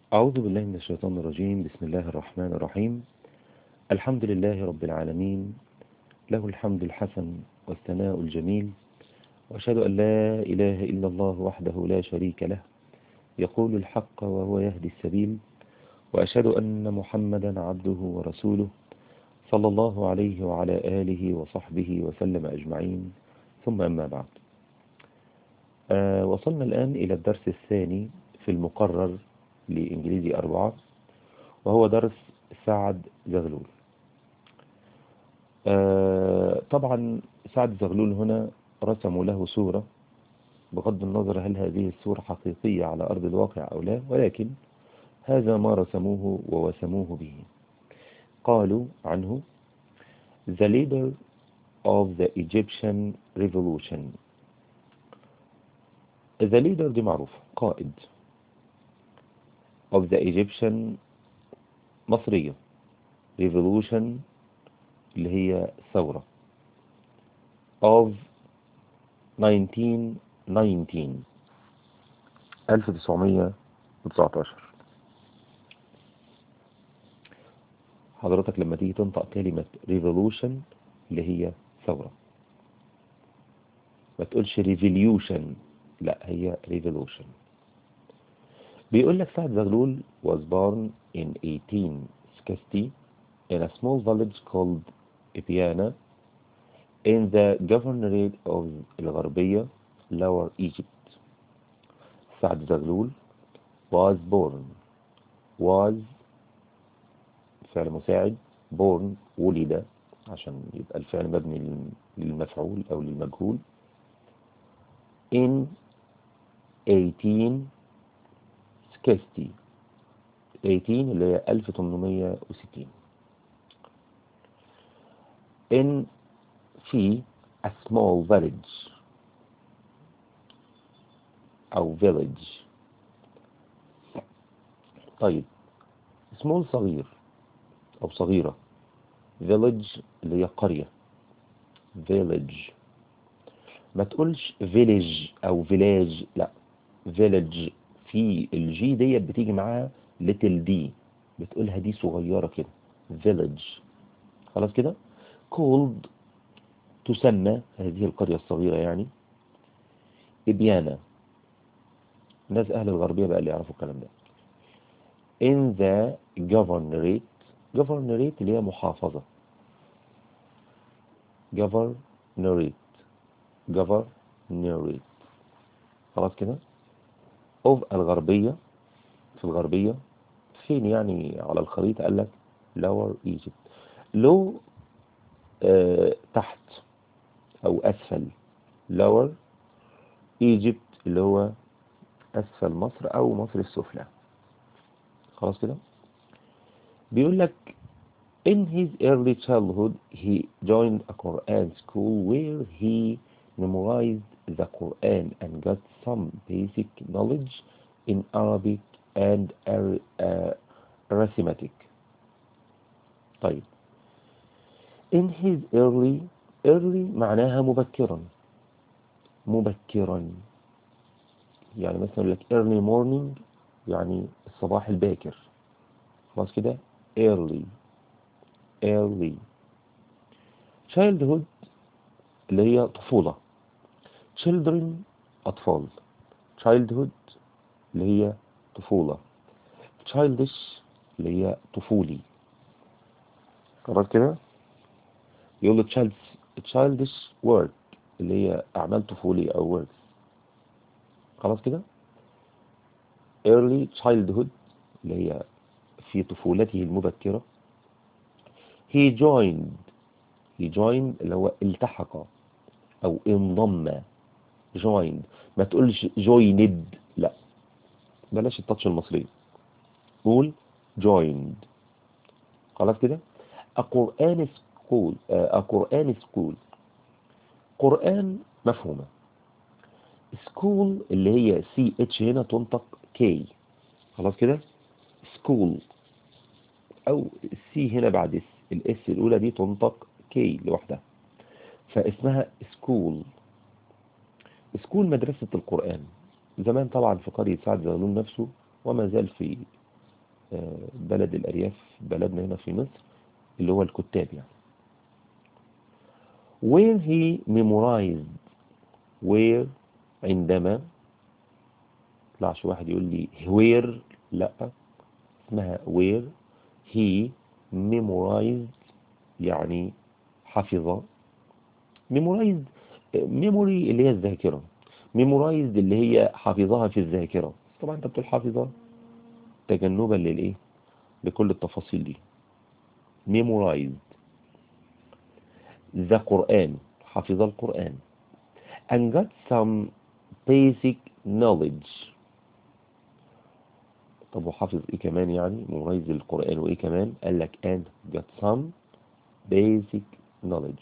أعوذ بالله من الشيطان الرجيم بسم الله الرحمن الرحيم الحمد لله رب العالمين له الحمد الحسن والثناء الجميل وأشهد أن لا إله إلا الله وحده لا شريك له يقول الحق وهو يهدي السبيل وأشهد أن محمدا عبده ورسوله صلى الله عليه وعلى آله وصحبه وسلم أجمعين ثم أما بعد آه وصلنا الآن إلى الدرس الثاني في المقرر لإنجليزي أربعة وهو درس سعد زغلول آه طبعا سعد زغلول هنا رسموا له صورة بغض النظر هل هذه الصورة حقيقية على أرض الواقع أو لا ولكن هذا ما رسموه ووسموه به قالوا عنه The leader of the Egyptian revolution The leader دي معروف قائد of the Egyptian مصرية revolution اللي هي ثورة of 1919 1919 حضرتك لما تيجي تنطق كلمة revolution اللي هي ثورة ما تقولش revolution لا هي revolution بيقول لك سعد زغلول was born in 1860 in a small village called Ipiana in the governorate of الغربية Lower Egypt سعد زغلول was born was فعل مساعد born ولد عشان يبقى الفعل مبني للمفعول أو للمجهول in 1860 18 اللي هي 1860 in في a small village أو village طيب small صغير أو صغيرة village اللي هي قرية village ما تقولش village أو village لا village في الجي ديت بتيجي معاها little دي بتقولها دي صغيرة كده village خلاص كده called تسمى هذه القرية الصغيرة يعني إبيانا الناس أهل الغربية بقى اللي يعرفوا الكلام ده in the governorate governorate اللي هي محافظة governorate governorate خلاص كده of الغربية في الغربية فين يعني على الخريطة قال لك lower Egypt low آه تحت أو أسفل lower Egypt اللي هو أسفل مصر أو مصر السفلى خلاص كده بيقول لك in his early childhood he joined a Quran school where he memorized the Quran and got some basic knowledge in Arabic and uh, arithmetic طيب in his early early معناها مبكرا مبكرا يعني مثلا لك early morning يعني الصباح الباكر خلاص كده early early childhood اللي هي طفولة children أطفال childhood اللي هي طفولة childish اللي هي طفولي خلاص كده يقول له child childish work اللي هي أعمال طفولية أو works خلاص كده early childhood اللي هي في طفولته المبكرة he joined he joined اللي هو التحق أو انضم joined ما تقولش joined لا بلاش التاتش المصري قول joined خلاص كده a Quran school a Quran school قرآن مفهومة سكول اللي هي سي اتش هنا تنطق كي خلاص كده سكول او السي هنا بعد الاس الاولى دي تنطق كي لوحدها فاسمها سكول سكول مدرسة القرآن زمان طبعا في قرية سعد زغلول نفسه وما زال في آه، بلد الأرياف بلدنا هنا في مصر اللي هو الكتاب يعني where he memorized where عندما طلعش واحد يقول لي where لا اسمها where he memorized يعني حفظ memorized memory اللي هي الذاكرة memorized اللي هي حافظها في الذاكرة طبعا انت بتقول حافظها تجنبا للايه لكل التفاصيل دي memorized the Quran حفظ القرآن and got some basic knowledge طب وحافظ ايه كمان يعني مميز القرآن وايه كمان قال لك and got some basic knowledge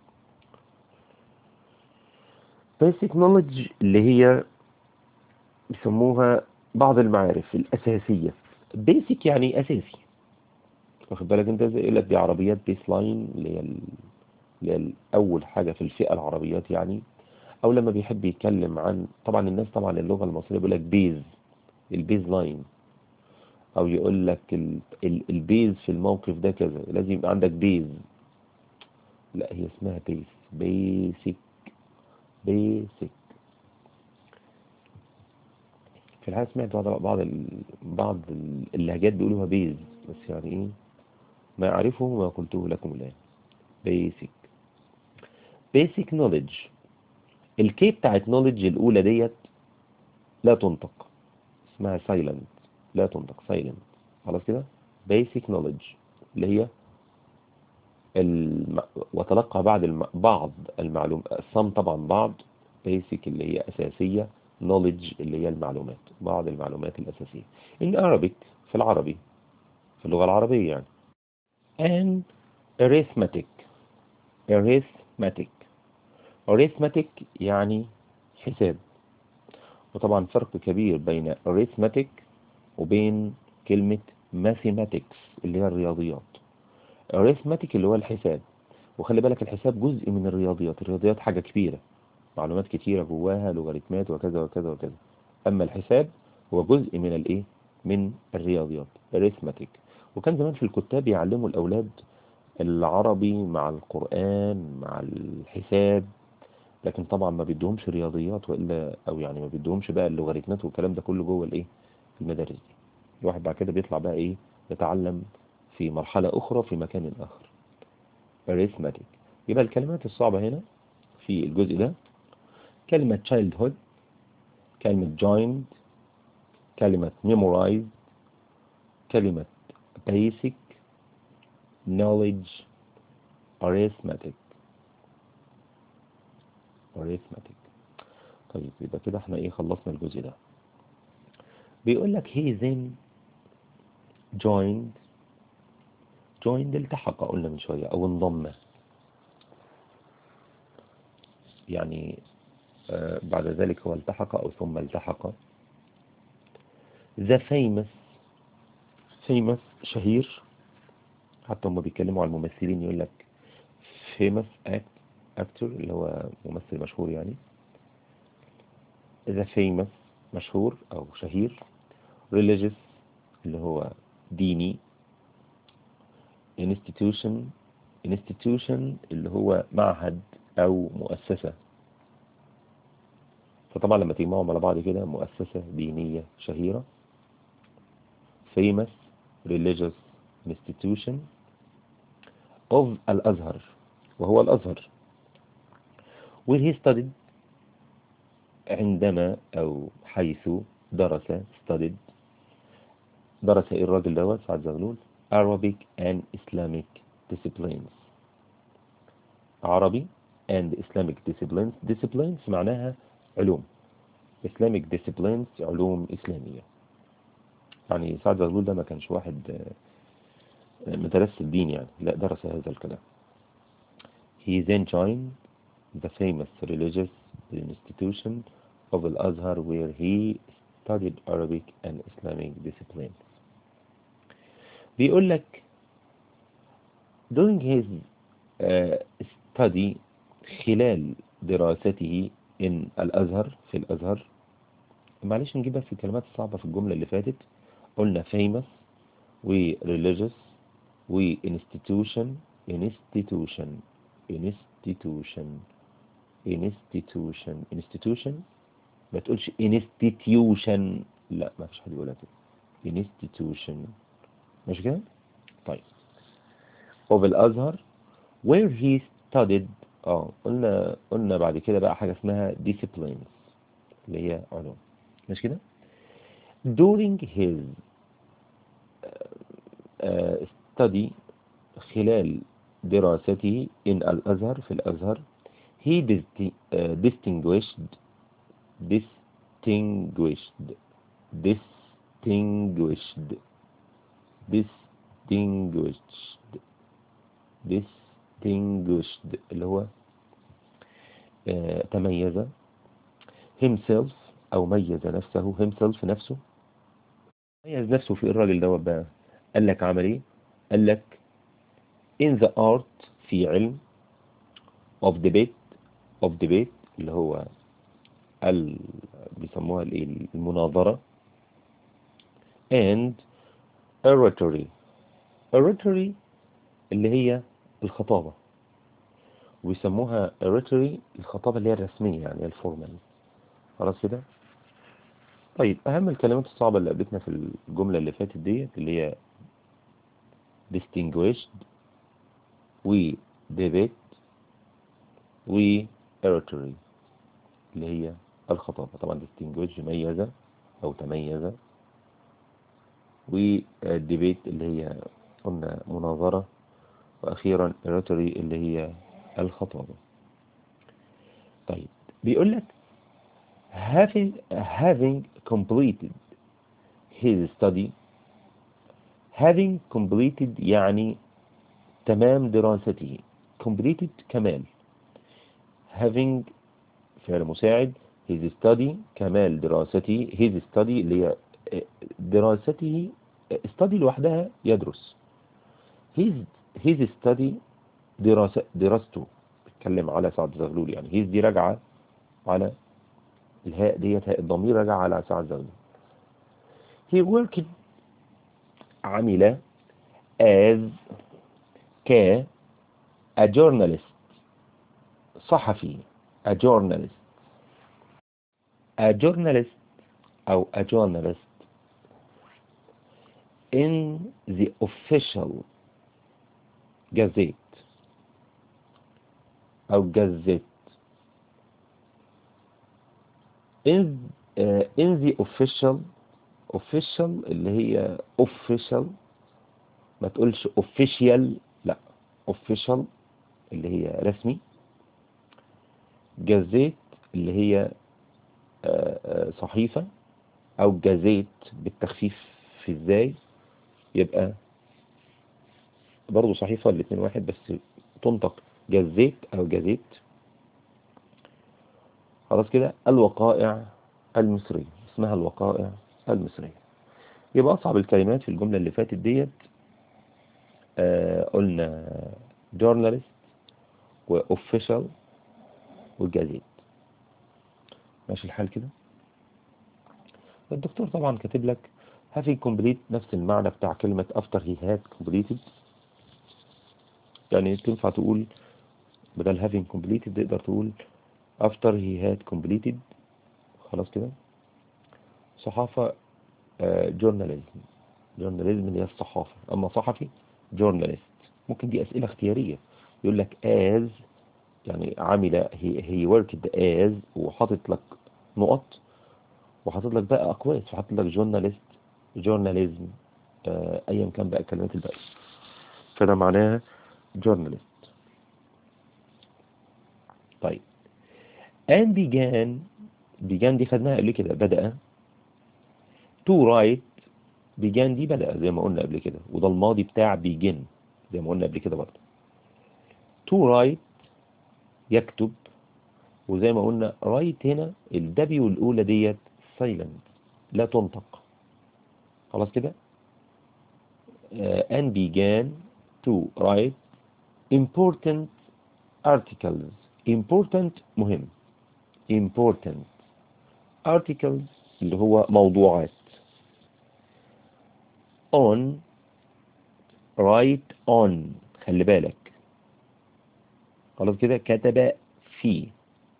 basic knowledge اللي هي بيسموها بعض المعارف الأساسية basic يعني أساسي واخد بالك انت زي يقول لك دي عربيات بيس لاين اللي هي ال- اللي هي أول حاجة في الفئة العربيات يعني أو لما بيحب يتكلم عن طبعا الناس طبعا اللغة المصرية بيقول لك بيز البيز لاين أو يقول لك ال- ال- البيز في الموقف ده كذا لازم يبقى عندك بيز لا هي اسمها بيس بيسك بيسك في الحقيقة سمعت بعض بعض ال- بعض ال- اللهجات بيقولوها بيز بس يعني ايه ما أعرفه ما قلته لكم الآن basic basic knowledge الكي بتاعت knowledge الأولى ديت لا تنطق اسمها silent لا تنطق silent خلاص كده basic knowledge اللي هي الم... وتلقى بعض الم... بعض المعلومات some طبعا بعض basic اللي هي أساسية knowledge اللي هي المعلومات بعض المعلومات الأساسية in Arabic في العربي في اللغة العربية يعني and arithmetic arithmetic arithmetic يعني حساب وطبعا فرق كبير بين arithmetic وبين كلمة mathematics اللي هي الرياضيات arithmetic اللي هو الحساب وخلي بالك الحساب جزء من الرياضيات الرياضيات حاجة كبيرة معلومات كتيرة جواها لوغاريتمات وكذا وكذا وكذا أما الحساب هو جزء من الإيه من الرياضيات arithmetic وكان زمان في الكتاب يعلموا الأولاد العربي مع القرآن مع الحساب لكن طبعا ما بيدهمش رياضيات والا او يعني ما بيدهمش بقى اللوغاريتمات والكلام ده كله جوه الايه في المدارس دي الواحد بعد كده بيطلع بقى ايه يتعلم في مرحلة اخرى في مكان اخر arithmetic يبقى الكلمات الصعبة هنا في الجزء ده كلمة childhood كلمة joined كلمة memorize كلمة basic knowledge arithmetic arithmetic طيب يبقى كده احنا ايه خلصنا الجزء ده بيقول لك he then joined joined التحق قلنا من شوية او انضم يعني آه بعد ذلك هو التحق او ثم التحق the famous famous شهير حتى هم بيتكلموا عن الممثلين يقول لك famous act actor اللي هو ممثل مشهور يعني the famous مشهور أو شهير religious اللي هو ديني institution institution اللي هو معهد أو مؤسسة فطبعا لما تجمعهم على بعض كده مؤسسة دينية شهيرة famous religious institution of الأزهر وهو الأزهر where he studied عندما أو حيث درس studied درس إيه الراجل دوت سعد زغلول Arabic and Islamic disciplines عربي and Islamic disciplines disciplines معناها علوم Islamic disciplines علوم إسلامية يعني سعد زغلول ده ما كانش واحد مدرسة الدين يعني لا درس هذا الكلام He then joined the famous religious institution of Al-Azhar where he studied Arabic and Islamic disciplines. بيقول لك during his uh, study خلال دراسته in الأزهر في الأزهر معلش نجيب بس الكلمات الصعبة في الجملة اللي فاتت قلنا famous و religious و institution institution institution institution institution ما تقولش institution لا ما فيش حد يقولها كده institution مش كده طيب وبالازهر where he studied اه قلنا قلنا بعد كده بقى حاجه اسمها disciplines اللي هي علوم مش كده during his uh, study خلال دراسته in الأزهر في الأزهر he disti- uh, distinguished distinguished distinguished distinguished distinguished اللي هو uh, تميز himself أو ميز نفسه himself نفسه ميز نفسه في الراجل دوت بقى قال لك عمل ايه قال لك in the art في علم of debate of debate اللي هو ال بيسموها الايه المناظرة and oratory oratory اللي هي الخطابة ويسموها oratory الخطابة اللي هي الرسمية يعني الفورمال خلاص كده طيب أهم الكلمات الصعبة اللي قابلتنا في الجملة اللي فاتت ديت اللي هي distinguished و debate و oratory اللي هي الخطابة طبعا distinguished ميزة أو تميز و debate اللي هي قلنا مناظرة وأخيرا oratory اللي هي الخطابة طيب بيقول لك having having completed his study having completed يعني تمام دراسته completed كمال having فعل مساعد his study كمال دراسته his study اللي هي دراسته study لوحدها يدرس his his study دراسة دراسته بتكلم على سعد زغلول يعني his دي راجعة على الهاء ديت هاء الضمير راجع على سعد زغلول he worked عمل as ك a journalist صحفي a journalist a journalist أو a journalist in the official gazette أو gazette in uh, in the official official اللي هي official ما تقولش official لا official اللي هي رسمي جازيت اللي هي صحيفة أو جازيت بالتخفيف في ازاي يبقى برضو صحيفة الاتنين واحد بس تنطق جازيت أو جازيت خلاص كده الوقائع المصرية اسمها الوقائع المصرية يبقى أصعب الكلمات في الجملة اللي فاتت ديت آه قلنا journalist وofficial وجازيت ماشي الحال كده الدكتور طبعا كاتب لك having complete نفس المعنى بتاع كلمة after he had completed يعني تنفع تقول بدل having completed تقدر تقول after he had completed خلاص كده صحافة journalism journalism اللي هي الصحافة أما صحفي journalist ممكن دي أسئلة اختيارية يقول لك as يعني عمل he, he worked as وحاطط لك نقط وحاطط لك بقى أقواس وحاطط لك journalist journalism آه أيا كان بقى الكلمات الباقية فده معناها journalist طيب and began began دي خدناها قبل كده بدأ to write began دي بدأ زي ما قلنا قبل كده وده الماضي بتاع begin زي ما قلنا قبل كده برضه to write يكتب وزي ما قلنا write هنا الدبيو الأولى ديت silent لا تنطق خلاص كده uh, and began to write important articles important مهم important articles اللي هو موضوعات on write on خلي بالك خلاص كده كتب في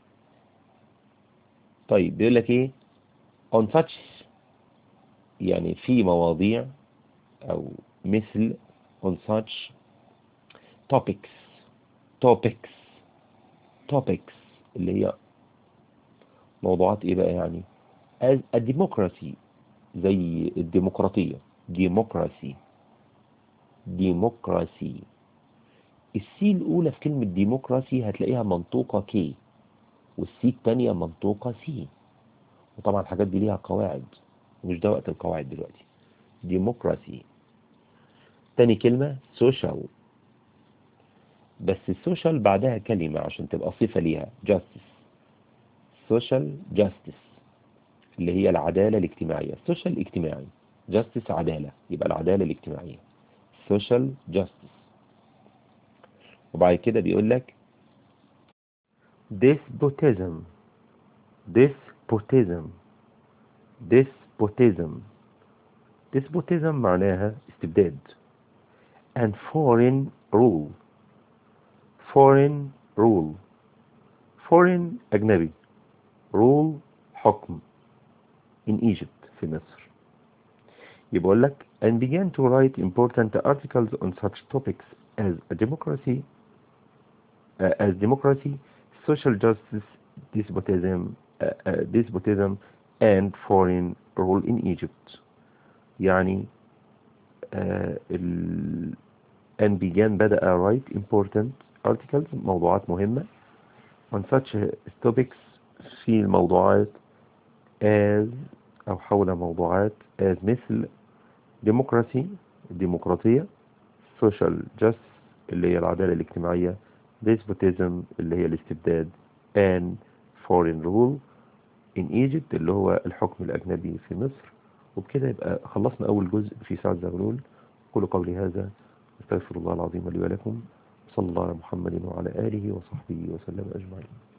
طيب بيقول لك ايه on such يعني في مواضيع او مثل on such topics topics topics اللي هي موضوعات ايه بقى يعني as a democracy زي الديمقراطية democracy democracy السي الأولى في كلمة ديمقراسي هتلاقيها منطوقة كي والسي التانية منطوقة سي وطبعا الحاجات دي ليها قواعد مش ده وقت القواعد دلوقتي ديمقراسي تاني كلمة سوشيال بس السوشيال بعدها كلمة عشان تبقى صفة ليها justice social justice اللي هي العدالة الاجتماعية social اجتماعي justice عدالة يبقى العدالة الاجتماعية social justice وبعد كده بيقول لك despotism despotism despotism despotism معناها استبداد and foreign rule foreign rule foreign أجنبي rule حكم in Egypt في مصر يقول لك and began to write important articles on such topics as a democracy uh, as democracy social justice despotism uh, uh, despotism and foreign rule in Egypt يعني uh, ال... and began بدأ write important articles موضوعات مهمة on such topics في الموضوعات as أو حول موضوعات as مثل democracy الديمقراطية social justice اللي هي العدالة الاجتماعية despotism اللي هي الاستبداد and foreign rule in Egypt اللي هو الحكم الأجنبي في مصر وبكده يبقى خلصنا أول جزء في ساعة زغلول قولوا قولي هذا استغفر الله العظيم لي ولكم صلى الله على محمد وعلى آله وصحبه وسلم أجمعين